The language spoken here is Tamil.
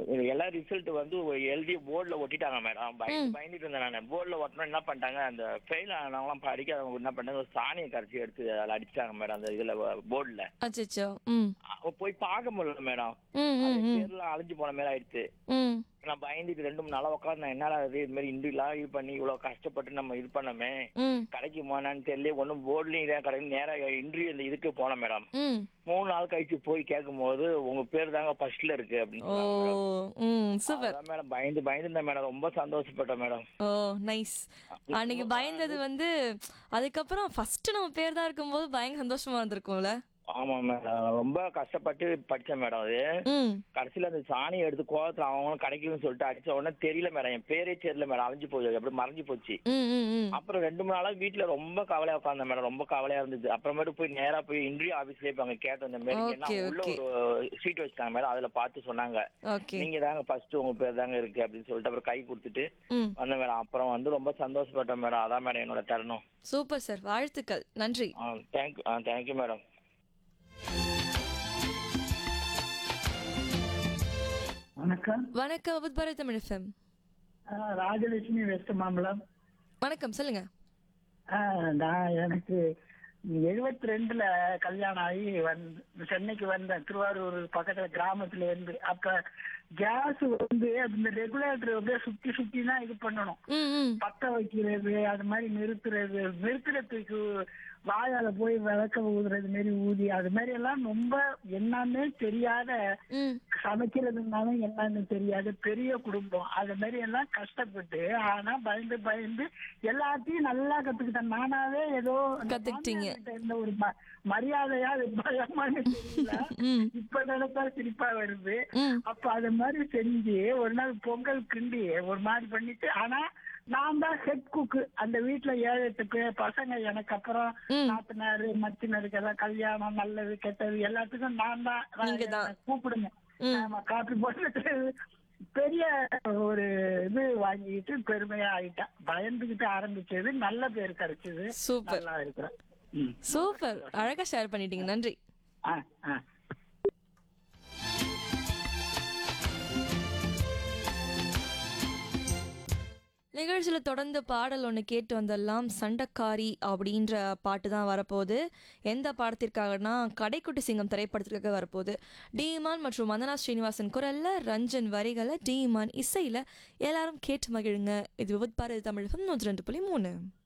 எல்லா ரிசல்ட் வந்து ஒரு எழுதி போர்டில் ஒட்டிட்டாங்க மேடம் பயந்து பயந்துட்டு இருந்தேன் நான் போர்டில் ஒட்டணும் என்ன பண்ணிட்டாங்க அந்த ஃபெயில் ஆனவங்களாம் படிக்காதவங்க என்ன பண்ணாங்க ஒரு சாணியை கரைச்சி எடுத்து அதில் அடிச்சாங்க மேடம் அந்த இதில் போர்டில் அச்சோ ம் போய் பார்க்க முடியல மேடம் ம் ம் ம் பேர்லாம் அழிஞ்சு போன மாதிரி ஆயிடுச்சு ம் நான் பயந்துட்டு ரெண்டு மூணு நாளா உட்காந்து நான் என்னடா இது இது மாதிரி இன்டர்வியூலாம் இது பண்ணி இவ்வளவு கஷ்டப்பட்டு நம்ம இது பண்ணமே ம் கிடைக்குமான்னு தெரியல ஒன்றும் போர்ட்லயும் இதான் கிடைக்கும் நேராக இன்டர்வியூ இந்த இதுக்கு போனேன் மேடம் ம் மூணு நாள் கழிச்சு போய் கேட்கும்போது உங்க பேர் தாங்க ஃபர்ஸ்ட்ல இருக்கு அப்படின்னு ஓ சொன்னாங்க ம் சூப்பர் அதான் மேடம் பயந்து பயந்துருந்தேன் மேடம் ரொம்ப சந்தோஷப்பட்டேன் மேடம் ஓ நைஸ் அன்னைக்கு பயந்தது வந்து அதுக்கப்புறம் ஃபர்ஸ்ட் நம்ம பேர் தான் இருக்கும்போது பயங்கர சந்தோஷமா இருந்திருக்கும்ல ஆமா மேடம் ரொம்ப கஷ்டப்பட்டு படிச்சேன் மேடம் அது ம் கடைசியில அந்த சாணியை எடுத்து கோவத்துல அவங்களும் கிடைக்கும்னு சொல்லிட்டு அடிச்ச உடனே தெரியல மேடம் என் பேரே தெரியல மேடம் அழிஞ்சு போச்சு அப்படி மறைஞ்சு போச்சு ம் ம் ம் அப்புறம் ரெண்டு மூணு நாளா வீட்ல ரொம்ப கவலையா உட்காந்தேன் மேடம் ரொம்ப கவலையா இருந்தது அப்புறமேட்டு போய் நேரா போய் இன்டர்வியூ ஆபீஸ்லயே போய் அங்க கேட்டேன் இந்த மாதிரி என்ன Okay, உள்ள okay. ஒரு சீட் வச்சுட்டாங்க மேடம் அதுல பார்த்து சொன்னாங்க ஓகே நீங்க தாங்க ஃபர்ஸ்ட் உங்க பேர் தாங்க இருக்கு அப்படின்னு சொல்லிட்டு அப்புறம் கை கொடுத்துட்டு ம் வந்தேன் மேடம் அப்புறம் வந்து ரொம்ப சந்தோஷப்பட்டேன் மேடம் அதான் மேடம் என்னோட தருணம் சூப்பர் சார் வாழ்த்துக்கள் நன்றி ஆ தேங்க்யூ ஆ தேங்க்யூ மேடம் வணக்கம் வணக்கம் வித் பாரத் தமிழ் எஃப்எம் ஆஹ் ராஜலட்சுமி வெஸ்ட் மாம்பலம் வணக்கம் சொல்லுங்க ஆஹ் நான் எனக்கு எழுபத்தி ரெண்டுல கல்யாணம் ஆகி வந்து சென்னைக்கு வந்தேன் திருவாரூர் பக்கத்துல கிராமத்துல இருந்து அப்ப கேஸ் வந்து அந்த ரெகுலேட்டர் அப்படியே சுத்தி சுத்தி தான் இது பண்ணணும் ம் ம் பத்த வைக்கிறது அது மாதிரி நிறுத்துறது நிறுத்துறதுக்கு வாயால போய் விளக்க ஊதுறது மாதிரி ஊதி அது மாதிரி எல்லாம் ரொம்ப என்னன்னே தெரியாத ம் சமைக்கிறதுனாலும் என்னன்னு தெரியாது பெரிய குடும்பம் அது மாதிரி எல்லாம் கஷ்டப்பட்டு ஆனா பயந்து பயந்து எல்லாத்தையும் நல்லா கத்துக்கிட்டேன் நானாவே ஏதோ அந்த கத்துக்கிட்டீங்க. மாமியார்கிட்ட இருந்த ஒரு ம- மரியாதையா அது பயமான்னு தெரியல ம் இப்ப நினைச்சா சிரிப்பா வருது ம் அப்ப அது மாதிரி செஞ்சு ஒரு நாள் பொங்கல் கிண்டி ஒரு மாதிரி பண்ணிட்டு ஆனா நான் தான் ஹெட் குக்கு அந்த வீட்டுல ஏழு எட்டு பேர் பசங்க எனக்கு அப்புறம் ம். நாத்தனாரு மத்தினருக்கு எல்லாம் கல்யாணம் நல்லது கெட்டது எல்லாத்துக்கும் நான் தான் நீங்க தான். கூப்பிடுங்க ம். ஆமா காப்பி போட்டு பெரிய ஒரு இது வாங்கிட்டு பெருமையா ஆயிட்டேன் பயந்துகிட்டு ஆரம்பிச்சது நல்ல பேர் கிடைச்சது சூப்பர் நல்லா இருக்கிறேன் ம். சூப்பர் அழகா ஷேர் பண்ணிட்டீங்க நன்றி ஆ ஆ நிகழ்ச்சியில் தொடர்ந்து பாடல் ஒன்று கேட்டு வந்தெல்லாம் சண்டக்காரி அப்படின்ற பாட்டு தான் வரப்போகுது எந்த பாடத்திற்காகனா கடைக்குட்டி சிங்கம் திரைப்படத்திற்காக வரப்போகுது டீமான் மற்றும் வந்தனா ஸ்ரீனிவாசன் குரல்ல ரஞ்சன் வரிகளை டீமான் இசையில் எல்லாரும் கேட்டு மகிழுங்க இது விபத் பாரதி தமிழகம் நூற்றி ரெண்டு புள்ளி மூணு